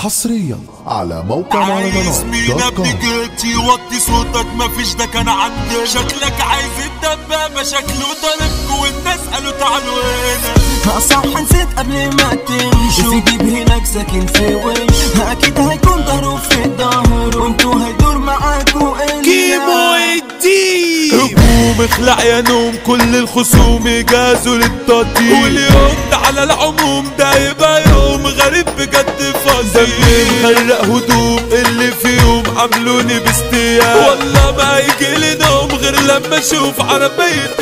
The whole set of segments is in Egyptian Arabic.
حصريا على موقع عايز مهرجانات مين دوت ابني كوم جيتي وطي صوتك مفيش ده كان عندي شكلك عايز الدبابة شكله ضربك والناس قالوا تعالوا هنا صح نسيت قبل ما تمشي في جيب هناك ساكن في وش اكيد هيكون ضهره في الظهر وانتوا هيدور معاكوا كيمو الدين هجوم اخلع يا نوم كل الخصوم جازوا للتقديم واليوم ده على العموم ده يبقى يوم غريب بجد فظيع مغرق هدوم اللي فيهم عملوني باستياء والله ما يجي لي نوم غير لما اشوف عربية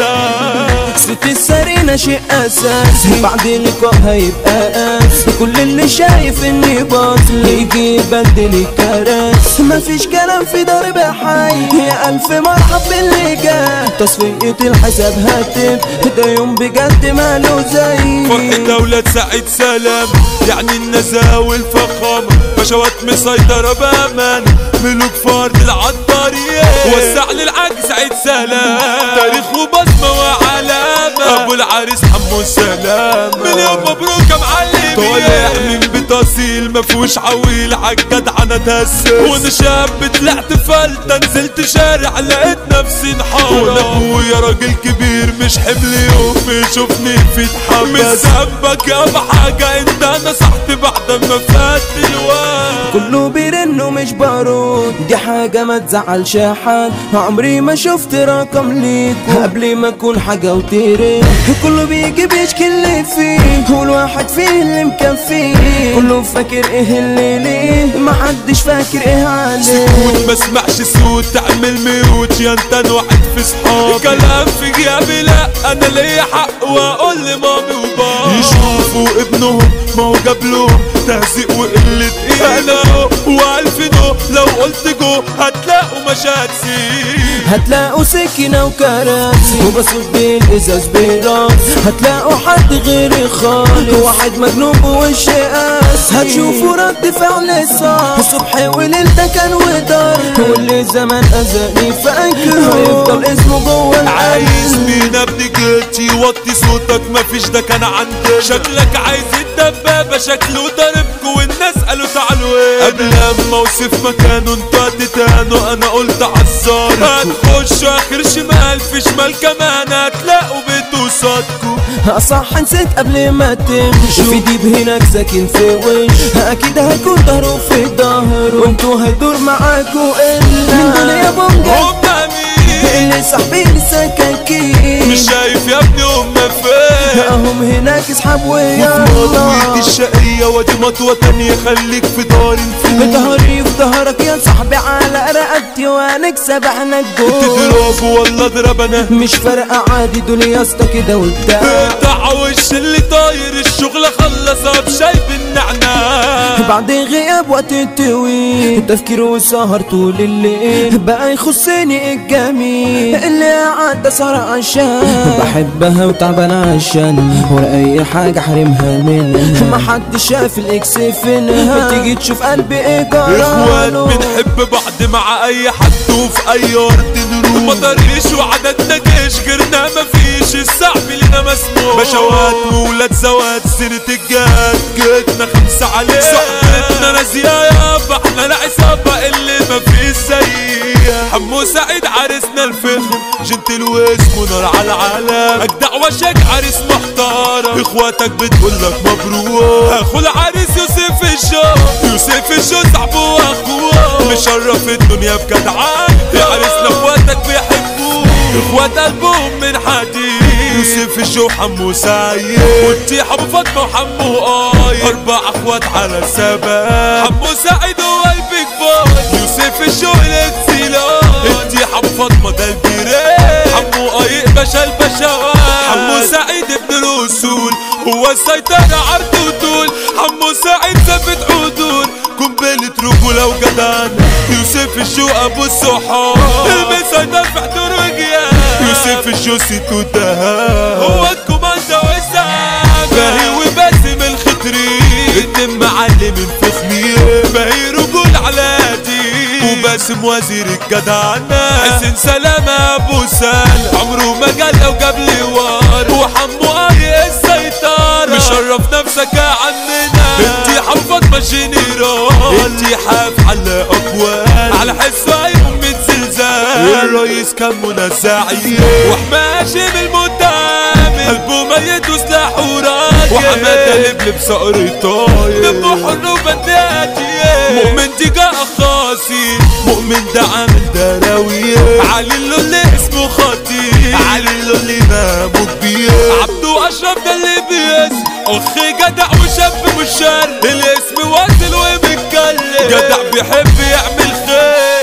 لسان صوت السرينة شيء اساسي بعد اللقاء هيبقى قاسي كل اللي شايف اني باطل يجي يبدل الكراسي مفيش كلام في ضرب حي يا الف مرحب باللي جاي تصفية الحساب هاتف ده يوم بجد ماله زي فرحة أولاد سعيد سلام يعني النزاهة والفخامة بشوات مسيطرة بأمان ملوك فرد العطارية وسع للعجز سعيد سلام تاريخ وبصمة وعلامة أبو العريس حمو سلام مليون مبروك يا معلم طالع من بيت أصيل مفهوش عويل عالجدع أنا تهسس وأنا شاب طلعت فلتة نزلت شارع لقيت نفسي انحارة وأنا أبويا راجل كبير مش حمل يوم يشوفني في اتحمس مش ذنبك يا حاجة انت نصحت بعد ما فات الوقت كله بيرن ومش بارود دي حاجة ما تزعلش حد عمري ما شفت رقم ليكو قبل ما اكون حاجة وترن كله بيجي بيشكي اللي فيه والواحد فيه اللي مكفيه كله فاكر ايه اللي ليه ما حدش فاكر ايه عليه سكوت ما اسمعش صوت تعمل ميوت يا انت واحد في صحابي كلام في جيابي لا انا ليا حق واقول لمامي وبابا يشوفوا ابنهم ما هو جاب لهم تهزيق وقلة قيمة انا هو والف نو لو قلت جو هتلاقوا مشاكسي هتلاقوا سكينة وكراسي وبصوت بالإزاز براس هتلاقوا حد غيري خالص واحد مجنون بوش قاسي هتشوفوا رد فعل صح الصبح وليل ده كان ودار واللي زمان أذاني فاكره هيفضل اسمه جوه عايز القلب مين ابني جيتي وطي صوتك مفيش ده كان عندنا شكلك عايز الدبابة شكله ضربك والناس قالوا تعالوا هنا قبل اما اوصف مكانه انتوا هتتهانوا انا قلت عالصار هتخشوا اخر شمال في شمال كمان هتلاقوا بيت قصادكوا صح نسيت قبل ما تمشوا في ديب هناك ساكن في وش اكيد هيكون ظهره في ظهر وانتوا هيدور معاكوا الا من دول يا بونجا هم مين اللي صاحبين السكاكين مش شايف يا ابني هم فين هم هناك اصحاب مضويت ويلا الشقية ودي مطوة تانية خليك في دار الفول ظهري في ظهرك يا صاحبي على رقبتي ونكسب احنا الجول تضرب ولا اضرب انا مش فارقة عادي دول يا اسطى كده وبتاع اقطع وش اللي طاير الشغل خلصها بشاي بالنعناع بعد غياب وقت طويل تفكير وسهر طول الليل بقى يخصني الجميل اللي عدى صار عشان بحبها وتعبان عشان ولا اي حاجة حرمها منها ما حد شاف الاكس فينها تيجي تشوف قلبي ايه اخوات جراله بنحب بعض مع اي حد وفي اي ارض نروح ما طريش وعددنا جيش غيرنا مفيش الصعب لنا مسموح بشوات وولاد زوات سنة الجهاد جيتنا خمسة عليه صحبتنا نازية يابا احنا العصابة اللي مفيش زيها حمو سعيد عريسنا الفخم جنتل واسمه نار على العالم اجدع وشك عريس محترم اخواتك بتقولك مبروك اخو العريس يوسف الشو يوسف الشو صاحبه واخوه مشرف الدنيا بجدعان يا عريسنا اخواتك بيحبوه اخوات قلبهم من حديد يوسف الشو حمو سعيد وتيح ابو فاطمه وحمو اي اربع اخوات على سباب حمو سعيد هو البيج بوي يوسف الشو الاكسيلون التيح ابو فاطمه ده البيرين حمو اي باشا البشوات حمو سعيد ابن الاصول هو السيطرة عرض وطول حمو سعيد ثبت عدول قنبلة رجولة وجدان يوسف الشو ابو الصحاب المسيطر في حضور وجيان يوسف الشو سيتو دهان هو الكوماندا وسام باهي وباسم الخطري اتنين معلم فخمين باهي رجول على دي وباسم وزير الجدعنة حسين سلامة ابو سال عمره ما قال لو جاب لي وار وحمو اي السيطرة مشرف نفسك يا عمنا انتي حفظ ماشيني على اقوال على حسه يوم من زلزال الرئيس كان منزعي وحماشي بالمتهم قلبه ميت وسلاحه راجل وحماده لبلب صقر طاير دمه حر وبداتي مؤمن تجاه خاصي مؤمن ده عامل دراوية علي اللي اسمه خطير علي اللي نامه كبير عبدو اشرف ده اللي بيس اخ جدع وشاب مش شر الاسم واصل وبيتكلم جدع بيحب يعمل خير